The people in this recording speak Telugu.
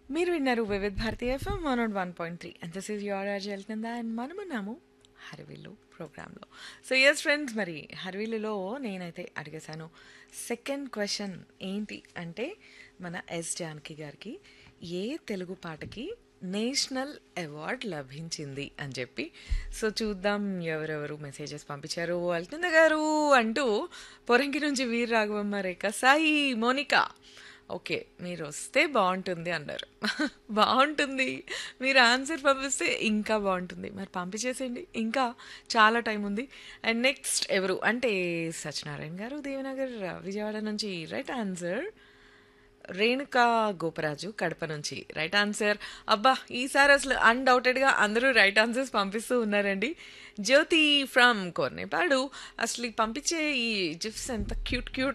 మీరు విన్నారు Vividh Bharati FM one nought one point three and this is your అర్జల్ కింద అండ్ మనమున్నాము హరివిల్లు ప్రోగ్రాంలో సో ఎస్ ఫ్రెండ్స్ మరి హరివిల్లులో నేనైతే అడిగేశాను సెకండ్ క్వశ్చన్ ఏంటి అంటే మన ఎస్ జానకి గారికి ఏ తెలుగు పాటకి నేషనల్ అవార్డ్ లభించింది అని చెప్పి సో చూద్దాం ఎవరెవరు మెసేజెస్ పంపించారు అల్కింద గారు అంటూ పొరంగి నుంచి వీర్ రాఘవమ్మ రేఖ సాయి మోనికా ఓకే మీరు వస్తే బాగుంటుంది అన్నారు బాగుంటుంది మీరు ఆన్సర్ పంపిస్తే ఇంకా బాగుంటుంది మరి పంపించేసేయండి ఇంకా చాలా టైం ఉంది అండ్ నెక్స్ట్ ఎవరు అంటే సత్యనారాయణ గారు దేవనగర్ విజయవాడ నుంచి రైట్ ఆన్సర్ రేణుకా గోపరాజు కడప నుంచి రైట్ ఆన్సర్ అబ్బా ఈసారి అసలు అన్డౌటెడ్గా అందరూ రైట్ ఆన్సర్స్ పంపిస్తూ ఉన్నారండి జ్యోతి ఫ్రమ్ కోర్నేపాడు అసలు ఈ పంపించే ఈ జిఫ్స్ ఎంత క్యూట్ క్యూట్